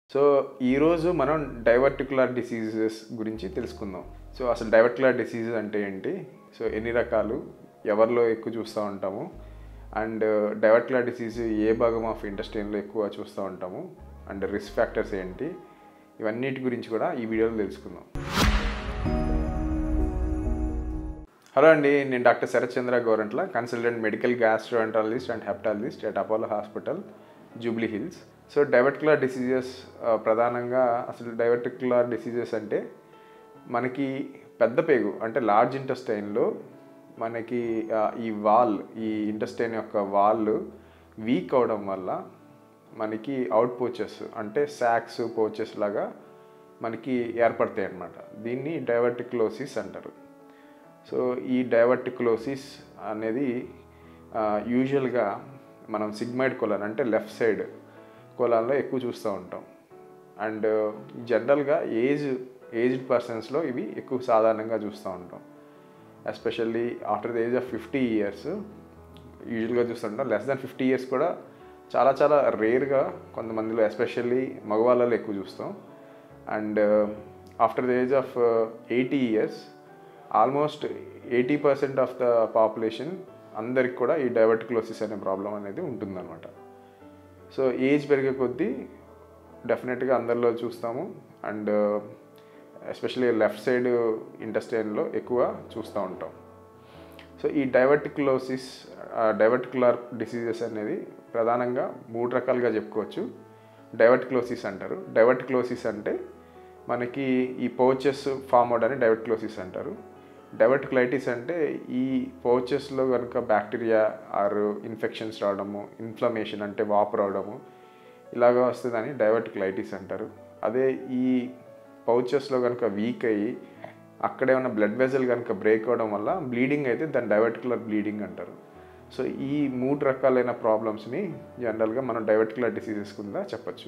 so ఈరోజు మనం diverticular diseases గురించి తెలుసుకుందాం సో అసలు డైవర్టికులర్ డిసీజెస్ అంటే ఏంటి సో ఎన్ని రకాలు ఎవరిలో ఎక్కువ చూస్తూ ఉంటాము అండ్ డైవర్టికులర్ డిసీజ్ ఏ భాగం ఆఫ్ ఇంటెస్టైన్లో ఎక్కువ చూస్తూ ఉంటాము అండ్ రిస్క్ ఫ్యాక్టర్స్ ఏంటి ఇవన్నిటి గురించి కూడా ఈ వీడియోలో తెలుసుకుందాం హలో అండి నేను doctor Sharath Chandra Gouranthla consultant medical gastroenterologist and hepatologist at Apollo hospital Jubilee Hills so diverticular diseases ప్రధానంగా అసలు డైవర్టికులర్ డిసీజెస్ అంటే మనకి పెద్ద పేగు అంటే లార్జ్ ఇంటెస్టైన్లో మనకి ఆ, ఈ వాల్ ఈ ఇంటెస్టైన్ యొక్క వాల్ వీక్ అవడం వల్ల మనకి అవుట్ పోచెస్ అంటే సాక్స్ పోచెస్ లాగా మనకి ఏర్పడతాయి అన్నమాట దీన్ని డైవర్టిక్లోసిస్ అంటారు సో ఈ డైవర్టిక్లోసిస్ అనేది యూజువల్గా మనం సిగ్మైడ్ కొలాన్ అంటే లెఫ్ట్ సైడ్ కొలాన్లో ఎక్కువ చూస్తూ ఉంటాం అండ్ జనరల్గా ఏజ్ ఏజ్డ్ పర్సన్స్లో ఇవి ఎక్కువ సాధారణంగా చూస్తూ ఉంటాం especially after the age of fifty years యూజువల్గా చూస్తుంటాం లెస్ దాన్ ఫిఫ్టీ ఇయర్స్ కూడా చాలా చాలా రేర్గా కొంతమందిలో ఎస్పెషల్లీ మగవాళ్ళలో ఎక్కువ చూస్తాం and after the age of eighty years almost eighty percent of the population అందరికి కూడా ఈ డైవర్టిక్లోసిస్ అనే ప్రాబ్లం అనేది ఉంటుందన్నమాట సో ఏజ్ పెరిగే కొద్దీ డెఫినెట్గా అందరిలో చూస్తాము అండ్ ఎస్పెషల్లీ లెఫ్ట్ సైడ్ ఇంటెస్టైన్లో ఎక్కువ చూస్తూ ఉంటాం సో ఈ డైవర్టిక్లోసిస్ డైవర్టికులర్ డిసీజెస్ అనేది ప్రధానంగా మూడు రకాలుగా చెప్పుకోవచ్చు డైవర్టిక్లోసిస్ అంటారు డైవర్టిక్లోసిస్ అంటే మనకి ఈ పౌచెస్ ఫామ్ అవడాన్ని డైవర్టిక్లోసిస్ అంటారు డైవర్టిక్లైటిస్ అంటే ఈ పౌచెస్లో కనుక బ్యాక్టీరియా ఆర్ ఇన్ఫెక్షన్స్ రావడము ఇన్ఫ్లమేషన్ అంటే వాపు రావడము ఇలాగ వస్తుందని డైవర్టిక్లైటిస్ అంటారు అదే ఈ పౌచెస్లో కనుక వీక్ అయ్యి అక్కడే ఉన్న బ్లడ్ వెజల్ కనుక బ్రేక్ అవడం వల్ల బ్లీడింగ్ అయితే దాన్ని డైవర్టికులర్ బ్లీడింగ్ అంటారు సో ఈ మూడు రకాలైన ప్రాబ్లమ్స్ని జనరల్గా మనం డైవర్టికులర్ డిసీజెస్ కింద చెప్పచ్చు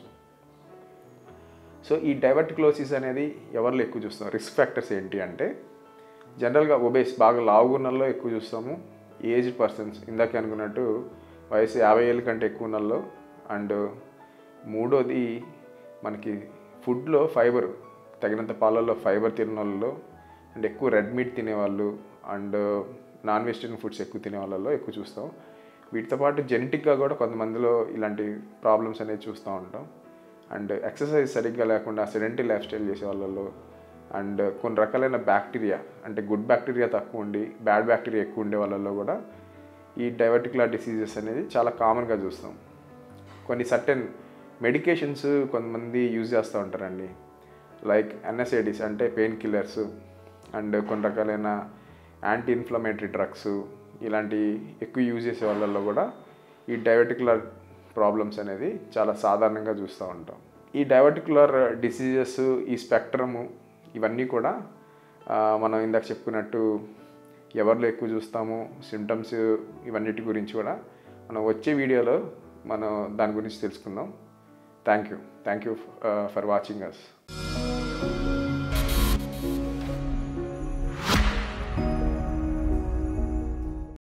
సో ఈ డైవర్టిక్లోసిస్ అనేది ఎవరిలో ఎక్కువ చూస్తాం రిస్క్ ఫ్యాక్టర్స్ ఏంటి అంటే జనరల్గా ఒబేస్ బాగా లావుగున్నల్లో ఎక్కువ చూస్తాము ఏజ్ పర్సన్స్ ఇందాక అనుకున్నట్టు వయసు యాభై ఏళ్ళ కంటే ఎక్కువ ఉన్నల్లో అండ్ మూడోది మనకి ఫుడ్లో ఫైబర్ తగినంత పాలల్లో ఫైబర్ తిన్న వాళ్ళలో అండ్ ఎక్కువ రెడ్ మీట్ తినేవాళ్ళు అండ్ నాన్ వెజిటేరియన్ ఫుడ్స్ ఎక్కువ తినే వాళ్ళలో ఎక్కువ చూస్తాం వీటితో పాటు జెనెటిక్గా కూడా కొంతమందిలో ఇలాంటి ప్రాబ్లమ్స్ అనేది చూస్తూ ఉంటాం అండ్ ఎక్సర్సైజ్ సరిగ్గా లేకుండా సెడెంటరీ లైఫ్ స్టైల్ చేసే వాళ్ళలో అండ్ కొన్ని రకాలైన బ్యాక్టీరియా అంటే గుడ్ బ్యాక్టీరియా తక్కువ ఉండి బ్యాడ్ బ్యాక్టీరియా ఎక్కువ ఉండే వాళ్ళలో కూడా ఈ డైవర్టికులర్ డిసీజెస్ అనేది చాలా కామన్గా చూస్తాం కొన్ని సర్టెన్ మెడికేషన్స్ కొంతమంది యూజ్ చేస్తూ ఉంటారండి లైక్ ఎన్ఎస్ఐడిస్ అంటే పెయిన్ కిల్లర్స్ అండ్ కొన్ని రకాలైన యాంటీ ఇన్ఫ్లమేటరీ డ్రగ్స్ ఇలాంటి ఎక్కువ యూజ్ చేసే వాళ్ళల్లో కూడా ఈ డైవర్టికులర్ ప్రాబ్లమ్స్ అనేది చాలా సాధారణంగా చూస్తూ ఉంటాం ఈ డైవర్టికులర్ డిసీజెస్ ఈ స్పెక్ట్రము ఇవన్నీ కూడా ఆ, మనం ఇందాక చెప్పుకున్నట్టు ఎవరిలో ఎక్కువ చూస్తాము సిమ్టమ్స్ ఇవన్నిటి గురించి కూడా మనం వచ్చే వీడియోలో మనం దాని గురించి తెలుసుకుందాం thank you thank you for watching us